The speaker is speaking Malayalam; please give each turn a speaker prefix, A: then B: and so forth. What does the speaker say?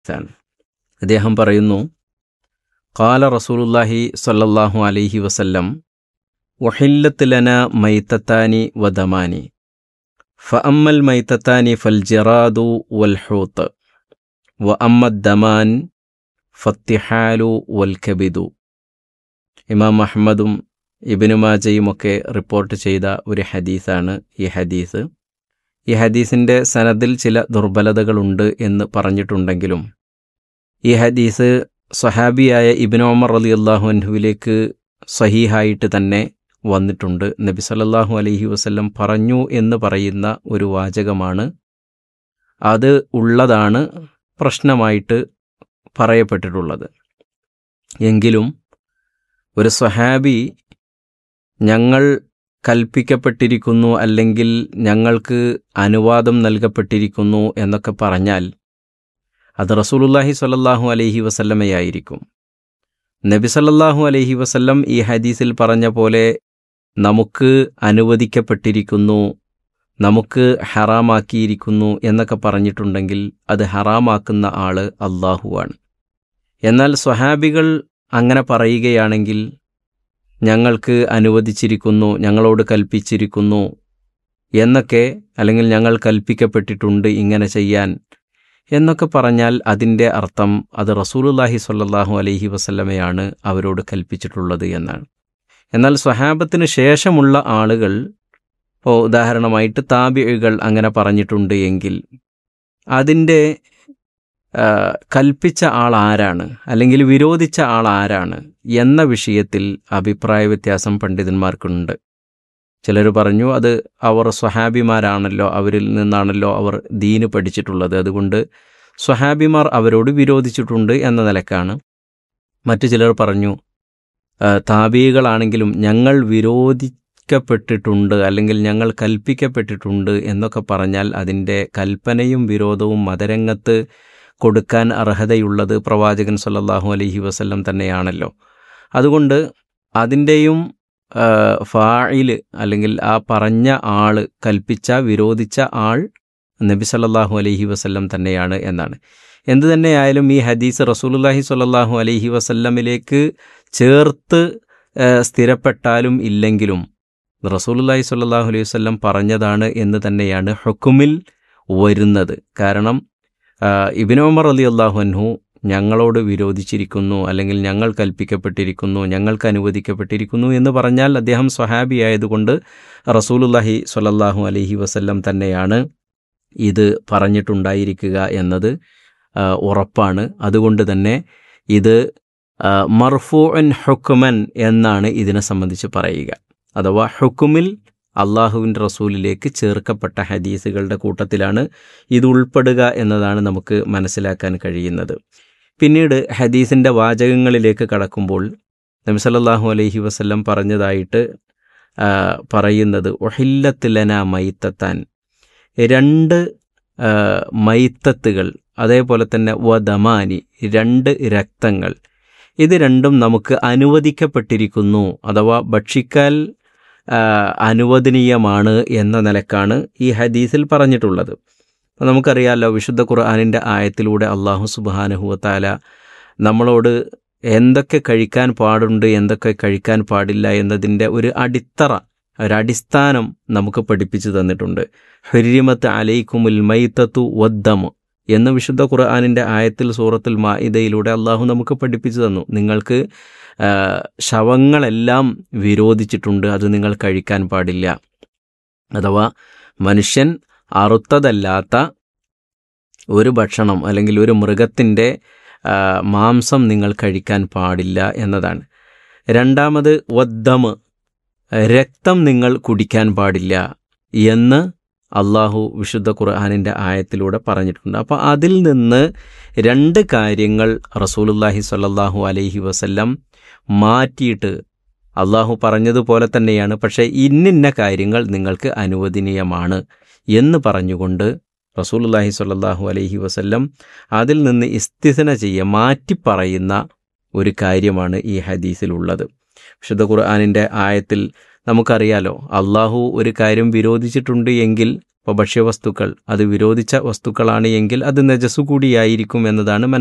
A: ആണ് അദ്ദേഹം പറയുന്നു കാല റസൂലുല്ലാഹി സല്ലല്ലാഹു അലൈഹി വസല്ലം വഹില്ലത്ത് ലന മൈത്തത്താനി വദമാനി ഫഅമ്മൽ മൈത്തത്താനി ഫൽ ജിറാദു വൽ ഹൂത്ത് വ അമ്മദ് ദമാൻ ഫത്തിഹാലു വൽ കബിദു ഇമാം അഹമ്മദും ഇബിനു മാജയുമൊക്കെ റിപ്പോർട്ട് ചെയ്ത ഒരു ഹദീസാണ് ഈ ഹദീസ് ഈ ഹദീസിൻ്റെ സനദിൽ ചില ദുർബലതകളുണ്ട് എന്ന് പറഞ്ഞിട്ടുണ്ടെങ്കിലും ഈ ഹദീസ് സ്വഹാബിയായ ഇബിൻ ഒമർ അലി അള്ളാഹു അൻഹുവിലേക്ക് സഹീഹായിട്ട് തന്നെ വന്നിട്ടുണ്ട് നബി സല്ലല്ലാഹു അലൈഹി വസല്ലം പറഞ്ഞു എന്ന് പറയുന്ന ഒരു വാചകമാണ് അത് ഉള്ളതാണ് പ്രശ്നമായിട്ട് പറയപ്പെട്ടിട്ടുള്ളത് എങ്കിലും ഒരു സ്വഹാബി ഞങ്ങൾ കൽപ്പിക്കപ്പെട്ടിരിക്കുന്നു അല്ലെങ്കിൽ ഞങ്ങൾക്ക് അനുവാദം നൽകപ്പെട്ടിരിക്കുന്നു എന്നൊക്കെ പറഞ്ഞാൽ അത് റസൂലുല്ലാഹി സ്വല്ലല്ലാഹു അലൈഹി വസല്ലമയായിരിക്കും നബി സല്ലല്ലാഹു അലൈഹി വസല്ലം ഈ ഹദീസിൽ പറഞ്ഞ പോലെ നമുക്ക് അനുവദിക്കപ്പെട്ടിരിക്കുന്നു നമുക്ക് ഹറാമാക്കിയിരിക്കുന്നു എന്നൊക്കെ പറഞ്ഞിട്ടുണ്ടെങ്കിൽ അത് ഹറാമാക്കുന്ന ആള് അള്ളാഹുവാണ് എന്നാൽ സ്വഹാബികൾ അങ്ങനെ പറയുകയാണെങ്കിൽ ഞങ്ങൾക്ക് അനുവദിച്ചിരിക്കുന്നു ഞങ്ങളോട് കൽപ്പിച്ചിരിക്കുന്നു എന്നൊക്കെ അല്ലെങ്കിൽ ഞങ്ങൾ കൽപ്പിക്കപ്പെട്ടിട്ടുണ്ട് ഇങ്ങനെ ചെയ്യാൻ എന്നൊക്കെ പറഞ്ഞാൽ അതിൻ്റെ അർത്ഥം അത് റസൂലുല്ലാഹി സ്വല്ലല്ലാഹു അലൈഹി വസല്ലമയാണ് അവരോട് കൽപ്പിച്ചിട്ടുള്ളത് എന്നാണ് എന്നാൽ സ്വഹാബത്തിന് ശേഷമുള്ള ആളുകൾ ഇപ്പോൾ ഉദാഹരണമായിട്ട് താബിഴുകൾ അങ്ങനെ പറഞ്ഞിട്ടുണ്ട് എങ്കിൽ അതിൻ്റെ കൽപ്പിച്ച ആൾ ആരാണ് അല്ലെങ്കിൽ വിരോധിച്ച ആൾ ആരാണ് എന്ന വിഷയത്തിൽ അഭിപ്രായ വ്യത്യാസം പണ്ഡിതന്മാർക്കുണ്ട് ചിലർ പറഞ്ഞു അത് അവർ സ്വഹാബിമാരാണല്ലോ അവരിൽ നിന്നാണല്ലോ അവർ ദീന് പഠിച്ചിട്ടുള്ളത് അതുകൊണ്ട് സ്വഹാബിമാർ അവരോട് വിരോധിച്ചിട്ടുണ്ട് എന്ന നിലക്കാണ് മറ്റു ചിലർ പറഞ്ഞു താബികളാണെങ്കിലും ഞങ്ങൾ വിരോധിക്കപ്പെട്ടിട്ടുണ്ട് അല്ലെങ്കിൽ ഞങ്ങൾ കൽപ്പിക്കപ്പെട്ടിട്ടുണ്ട് എന്നൊക്കെ പറഞ്ഞാൽ അതിൻ്റെ കൽപ്പനയും വിരോധവും മതരംഗത്ത് കൊടുക്കാൻ അർഹതയുള്ളത് പ്രവാചകൻ സല്ലല്ലാഹു അലൈഹി വസല്ലം തന്നെയാണല്ലോ അതുകൊണ്ട് അതിൻ്റെയും ഫായില് അല്ലെങ്കിൽ ആ പറഞ്ഞ ആള് കൽപ്പിച്ച വിരോധിച്ച ആൾ നബി സല്ലല്ലാഹു അലൈഹി വസല്ലം തന്നെയാണ് എന്നാണ് എന്തു തന്നെയായാലും ഈ ഹദീസ് റസൂലുല്ലാഹി സ്വല്ലല്ലാഹു അലൈഹി വസല്ലമിലേക്ക് ചേർത്ത് സ്ഥിരപ്പെട്ടാലും ഇല്ലെങ്കിലും റസൂലുല്ലാഹി സ്വല്ലല്ലാഹു അലൈഹി വസല്ലം പറഞ്ഞതാണ് എന്ന് തന്നെയാണ് ഹുക്കുമിൽ വരുന്നത് കാരണം ഇബിനോമർ അലി അള്ളാഹു അൻഹു ഞങ്ങളോട് വിരോധിച്ചിരിക്കുന്നു അല്ലെങ്കിൽ ഞങ്ങൾ കൽപ്പിക്കപ്പെട്ടിരിക്കുന്നു ഞങ്ങൾക്ക് അനുവദിക്കപ്പെട്ടിരിക്കുന്നു എന്ന് പറഞ്ഞാൽ അദ്ദേഹം സ്വഹാബി ആയതുകൊണ്ട് റസൂലുല്ലാഹി സ്വലല്ലാഹു അലഹി വസല്ലം തന്നെയാണ് ഇത് പറഞ്ഞിട്ടുണ്ടായിരിക്കുക എന്നത് ഉറപ്പാണ് അതുകൊണ്ട് തന്നെ ഇത് മർഫു അൻ ഹുക്കുമൻ എന്നാണ് ഇതിനെ സംബന്ധിച്ച് പറയുക അഥവാ ഹുക്കുമിൽ അള്ളാഹുവിൻ്റെ റസൂലിലേക്ക് ചേർക്കപ്പെട്ട ഹദീസുകളുടെ കൂട്ടത്തിലാണ് ഇത് ഉൾപ്പെടുക എന്നതാണ് നമുക്ക് മനസ്സിലാക്കാൻ കഴിയുന്നത് പിന്നീട് ഹദീസിൻ്റെ വാചകങ്ങളിലേക്ക് കടക്കുമ്പോൾ നബി സല്ലല്ലാഹു അലൈഹി വസല്ലം പറഞ്ഞതായിട്ട് പറയുന്നത് ഒഹില്ലത്തിലന മൈത്തത്താൻ രണ്ട് മൈത്തത്തുകൾ അതേപോലെ തന്നെ വദമാനി രണ്ട് രക്തങ്ങൾ ഇത് രണ്ടും നമുക്ക് അനുവദിക്കപ്പെട്ടിരിക്കുന്നു അഥവാ ഭക്ഷിക്കാൻ അനുവദനീയമാണ് എന്ന നിലക്കാണ് ഈ ഹദീസിൽ പറഞ്ഞിട്ടുള്ളത് നമുക്കറിയാമല്ലോ വിശുദ്ധ ഖുർആാനിൻ്റെ ആയത്തിലൂടെ അള്ളാഹു സുബാനഹുവത്താല നമ്മളോട് എന്തൊക്കെ കഴിക്കാൻ പാടുണ്ട് എന്തൊക്കെ കഴിക്കാൻ പാടില്ല എന്നതിൻ്റെ ഒരു അടിത്തറ ഒരടിസ്ഥാനം നമുക്ക് പഠിപ്പിച്ചു തന്നിട്ടുണ്ട് ഹുരിമത്ത് അലൈക്കുമുൽ മൈത്തത്തു വദ്ദമ് എന്ന് വിശുദ്ധ ഖുർആാനിൻ്റെ ആയത്തിൽ സൂറത്തുൽ മാഇദയിലൂടെ അള്ളാഹു നമുക്ക് പഠിപ്പിച്ചു തന്നു നിങ്ങൾക്ക് ശവങ്ങളെല്ലാം വിരോധിച്ചിട്ടുണ്ട് അത് നിങ്ങൾ കഴിക്കാൻ പാടില്ല അഥവാ മനുഷ്യൻ അറുത്തതല്ലാത്ത ഒരു ഭക്ഷണം അല്ലെങ്കിൽ ഒരു മൃഗത്തിൻ്റെ മാംസം നിങ്ങൾ കഴിക്കാൻ പാടില്ല എന്നതാണ് രണ്ടാമത് വദ്ദമ് രക്തം നിങ്ങൾ കുടിക്കാൻ പാടില്ല എന്ന് അള്ളാഹു വിശുദ്ധ ഖുർആാനിൻ്റെ ആയത്തിലൂടെ പറഞ്ഞിട്ടുണ്ട് അപ്പോൾ അതിൽ നിന്ന് രണ്ട് കാര്യങ്ങൾ റസൂലുല്ലാഹി സ്വല്ലല്ലാഹു അലൈഹി വസല്ലം മാറ്റിയിട്ട് അള്ളാഹു പറഞ്ഞതുപോലെ തന്നെയാണ് പക്ഷേ ഇന്നിന്ന കാര്യങ്ങൾ നിങ്ങൾക്ക് അനുവദനീയമാണ് എന്ന് പറഞ്ഞുകൊണ്ട് റസൂലുല്ലാഹി സ്വല്ലല്ലാഹു അലൈഹി വസല്ലം അതിൽ നിന്ന് ഇസ്തിസന ചെയ്യ മാറ്റി പറയുന്ന ഒരു കാര്യമാണ് ഈ ഹദീസിലുള്ളത് വിശുദ്ധ ഖുർആാനിൻ്റെ ആയത്തിൽ നമുക്കറിയാലോ അള്ളാഹു ഒരു കാര്യം വിരോധിച്ചിട്ടുണ്ട് എങ്കിൽ ഇപ്പോൾ ഭക്ഷ്യവസ്തുക്കൾ അത് വിരോധിച്ച വസ്തുക്കളാണ് എങ്കിൽ അത് നജസ് കൂടിയായിരിക്കും എന്നതാണ്